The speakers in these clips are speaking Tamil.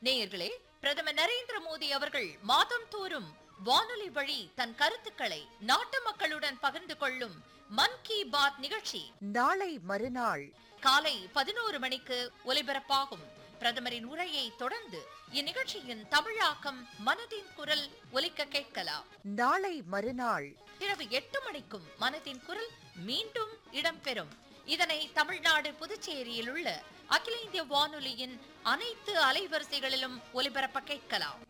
நேயர்களே பிரதமர் நரேந்திர மோடி அவர்கள் மாதம் தோறும் வானொலி வழி தன் கருத்துக்களை நாட்டு மக்களுடன் பகிர்ந்து கொள்ளும் மன் கி பாத் நிகழ்ச்சி நாளை மறுநாள் காலை பதினோரு மணிக்கு ஒலிபரப்பாகும் பிரதமரின் உரையை தொடர்ந்து இந்நிகழ்ச்சியின் தமிழாக்கம் மனதின் குரல் ஒலிக்க கேட்கலாம் நாளை மறுநாள் இரவு எட்டு மணிக்கும் மனதின் குரல் மீண்டும் இடம்பெறும் இதனை தமிழ்நாடு புதுச்சேரியில் உள்ள அகில இந்திய வானொலியின் அனைத்து அலைவரிசைகளிலும் ஒலிபரப்ப கேட்கலாம்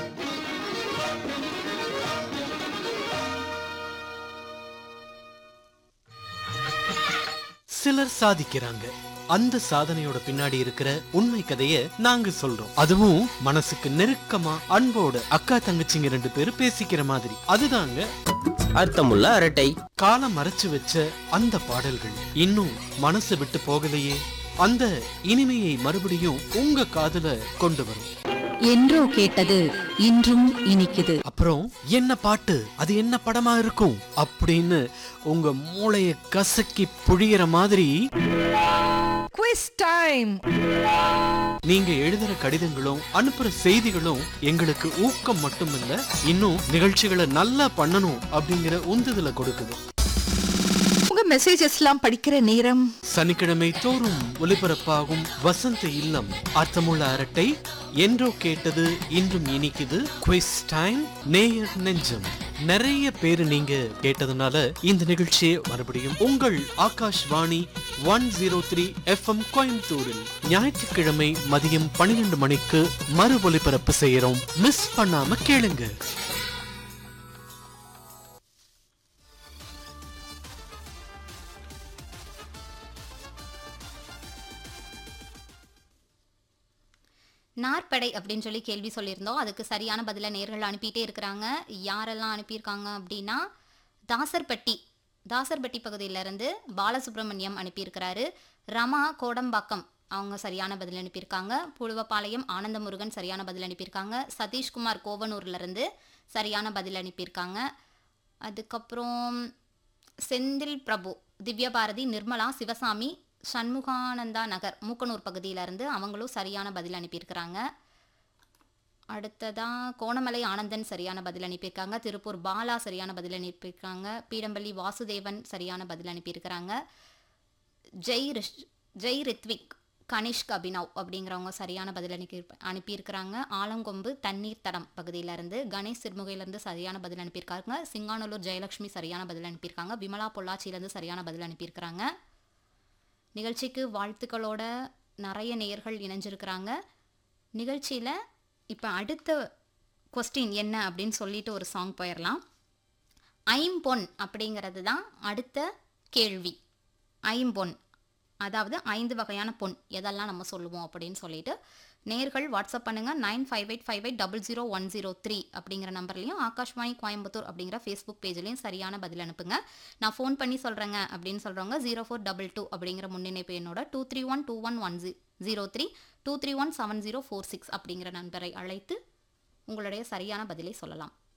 சிலர் சாதிக்கிறாங்க அந்த சாதனையோட பின்னாடி இருக்கிற உண்மை கதைய நாங்க சொல்றோம் அதுவும் மனசுக்கு நெருக்கமா அன்போட அக்கா தங்கச்சிங்க ரெண்டு பேரும் பேசிக்கிற மாதிரி அதுதாங்க அர்த்தமுள்ள அரட்டை காலம் மறைச்சு வச்ச அந்த பாடல்கள் இன்னும் மனசு விட்டு போகலையே அந்த இனிமையை மறுபடியும் உங்க காதுல கொண்டு வரும் என்றோ கேட்டது இன்றும் இனிக்குது அப்புறம் என்ன பாட்டு அது என்ன படமா இருக்கும் அப்படின்னு உங்க மூளைய கசக்கி புழியிற மாதிரி குவிஸ் டைம் நீங்க எழுதுற கடிதங்களும் அனுப்புற செய்திகளும் எங்களுக்கு ஊக்கம் மட்டுமில்ல இன்னும் நிகழ்ச்சிகளை நல்லா பண்ணணும் அப்படிங்கிற உந்துதலை கொடுக்குது உங்க மெசேஜஸ்லாம் படிக்கிற நேரம் சனிக்கிழமை தோறும் ஒலிபரப்பாகும் வசந்த இல்லம் அர்த்தமுள்ள அரட்டை என்றோ கேட்டது இன்றும் இனிக்குது குவிஸ் டைம் நேயர் நெஞ்சம் நிறைய பேரு நீங்க கேட்டதுனால இந்த நிகழ்ச்சியை மறுபடியும் உங்கள் Akashvani one zero three FM கோயம்புத்தூரில் ஞாயிற்றுக்கிழமை மதியம் பன்னிரெண்டு மணிக்கு மறு ஒலிபரப்பு செய்யறோம் மிஸ் பண்ணாம கேளுங்க நாற்படை அப்படின்னு சொல்லி கேள்வி சொல்லியிருந்தோம் அதுக்கு சரியான பதிலை நேர்கள் அனுப்பிட்டே இருக்கிறாங்க யாரெல்லாம் அனுப்பியிருக்காங்க அப்படின்னா தாசர்பட்டி தாசர்பட்டி பகுதியிலேருந்து பாலசுப்ரமணியம் அனுப்பியிருக்கிறாரு ரமா கோடம்பாக்கம் அவங்க சரியான பதில் அனுப்பியிருக்காங்க புழுவப்பாளையம் ஆனந்தமுருகன் சரியான பதில் அனுப்பியிருக்காங்க சதீஷ்குமார் கோவனூர்லேருந்து சரியான பதில் அனுப்பியிருக்காங்க அதுக்கப்புறம் செந்தில் பிரபு திவ்யபாரதி நிர்மலா சிவசாமி சண்முகானந்தா நகர் மூக்கனூர் பகுதியிலேருந்து அவங்களும் சரியான பதில் அனுப்பியிருக்கிறாங்க அடுத்ததா கோணமலை ஆனந்தன் சரியான பதில் அனுப்பியிருக்காங்க திருப்பூர் பாலா சரியான பதில் அனுப்பியிருக்காங்க பீடம்பள்ளி வாசுதேவன் சரியான பதில் அனுப்பியிருக்கிறாங்க ஜெய் ரிஷ் ஜெய் ரித்விக் கனிஷ்க் அபினவ் அப்படிங்கிறவங்க சரியான பதில் அனுப்பி அனுப்பியிருக்கிறாங்க ஆலங்கொம்பு தண்ணீர் தடம் பகுதியிலேருந்து கணேஷ் சிறுமுகையிலேருந்து சரியான பதில் அனுப்பியிருக்காங்க சிங்கானூர் ஜெயலட்சுமி சரியான பதில் அனுப்பியிருக்காங்க விமலா பொள்ளாச்சியிலேருந்து சரியான பதில் அனுப்பியிருக்கிறாங்க நிகழ்ச்சிக்கு வாழ்த்துக்களோட நிறைய நேயர்கள் இணைஞ்சிருக்கிறாங்க நிகழ்ச்சியில் இப்போ அடுத்த கொஸ்டின் என்ன அப்படின்னு சொல்லிட்டு ஒரு சாங் போயிடலாம் ஐம்பொன் அப்படிங்கிறது தான் அடுத்த கேள்வி ஐம்பொன் அதாவது ஐந்து வகையான பொன் எதெல்லாம் நம்ம சொல்லுவோம் அப்படின்னு சொல்லிட்டு நேர்கள் வாட்ஸ்அப் பண்ணுங்க nine five eight five eight double zero one zero three அப்படிங்கிற நம்பர்லையும் ஆகாஷ்வாணி கோயம்புத்தூர் அப்படிங்கிற ஃபேஸ்புக் பேஜ்லையும் சரியான பதில் அனுப்புங்க நான் ஃபோன் பண்ணி சொல்கிறேங்க அப்படின்னு சொல்கிறவங்க ஜீரோ ஃபோர் டபுள் டூ அப்படிங்கிற முன்னிணைப்பு என்னோட two three one two one one ஜீ zero three two three one seven zero four six அப்படிங்கிற நண்பரை அழைத்து உங்களுடைய சரியான பதிலை சொல்லலாம்